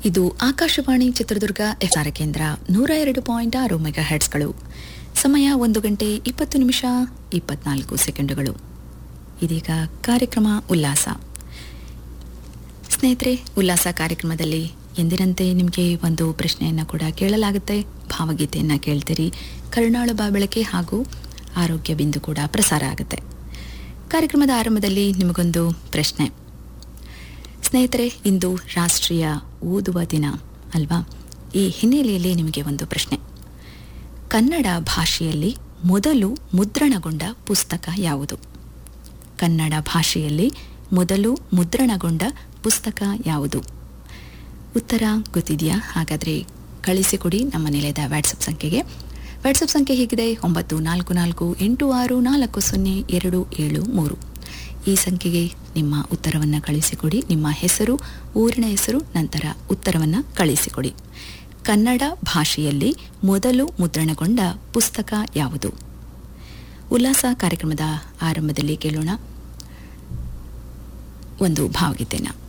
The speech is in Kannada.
ಇದು ಆಕಾಶವಾಣಿ ಚಿತ್ರದುರ್ಗ ಎಫ್ಆರ್ ಕೇಂದ್ರ ನೂರ ಎರಡು ಪಾಯಿಂಟ್ ಆರು ಮೆಗಾ ಹೆಡ್ಸ್ಗಳು ಸಮಯ ಒಂದು ಗಂಟೆ ಇಪ್ಪತ್ತು ನಿಮಿಷ ಇಪ್ಪತ್ನಾಲ್ಕು ಸೆಕೆಂಡುಗಳು ಇದೀಗ ಕಾರ್ಯಕ್ರಮ ಉಲ್ಲಾಸ ಸ್ನೇಹಿತರೆ ಉಲ್ಲಾಸ ಕಾರ್ಯಕ್ರಮದಲ್ಲಿ ಎಂದಿನಂತೆ ನಿಮಗೆ ಒಂದು ಪ್ರಶ್ನೆಯನ್ನು ಕೂಡ ಕೇಳಲಾಗುತ್ತೆ ಭಾವಗೀತೆಯನ್ನು ಕೇಳ್ತೀರಿ ಕರುಣಾಳ ಬಾಬೆಳಕೆ ಹಾಗೂ ಆರೋಗ್ಯ ಬಿಂದು ಕೂಡ ಪ್ರಸಾರ ಆಗುತ್ತೆ ಕಾರ್ಯಕ್ರಮದ ಆರಂಭದಲ್ಲಿ ನಿಮಗೊಂದು ಪ್ರಶ್ನೆ ಸ್ನೇಹಿತರೆ ಇಂದು ರಾಷ್ಟ್ರೀಯ ಓದುವ ದಿನ ಅಲ್ವಾ ಈ ಹಿನ್ನೆಲೆಯಲ್ಲಿ ನಿಮಗೆ ಒಂದು ಪ್ರಶ್ನೆ ಕನ್ನಡ ಭಾಷೆಯಲ್ಲಿ ಮೊದಲು ಮುದ್ರಣಗೊಂಡ ಪುಸ್ತಕ ಯಾವುದು ಕನ್ನಡ ಭಾಷೆಯಲ್ಲಿ ಮೊದಲು ಮುದ್ರಣಗೊಂಡ ಪುಸ್ತಕ ಯಾವುದು ಉತ್ತರ ಗೊತ್ತಿದೆಯಾ ಹಾಗಾದರೆ ಕಳಿಸಿಕೊಡಿ ನಮ್ಮ ನಿಲಯದ ವಾಟ್ಸಪ್ ಸಂಖ್ಯೆಗೆ ವಾಟ್ಸಪ್ ಸಂಖ್ಯೆ ಹೀಗಿದೆ ಒಂಬತ್ತು ನಾಲ್ಕು ನಾಲ್ಕು ಎಂಟು ಆರು ನಾಲ್ಕು ಸೊನ್ನೆ ಎರಡು ಏಳು ಮೂರು ಈ ಸಂಖ್ಯೆಗೆ ನಿಮ್ಮ ಉತ್ತರವನ್ನು ಕಳಿಸಿಕೊಡಿ ನಿಮ್ಮ ಹೆಸರು ಊರಿನ ಹೆಸರು ನಂತರ ಉತ್ತರವನ್ನು ಕಳಿಸಿಕೊಡಿ ಕನ್ನಡ ಭಾಷೆಯಲ್ಲಿ ಮೊದಲು ಮುದ್ರಣಗೊಂಡ ಪುಸ್ತಕ ಯಾವುದು ಉಲ್ಲಾಸ ಕಾರ್ಯಕ್ರಮದ ಆರಂಭದಲ್ಲಿ ಕೇಳೋಣ ಒಂದು ಭಾವಗೀತೆನ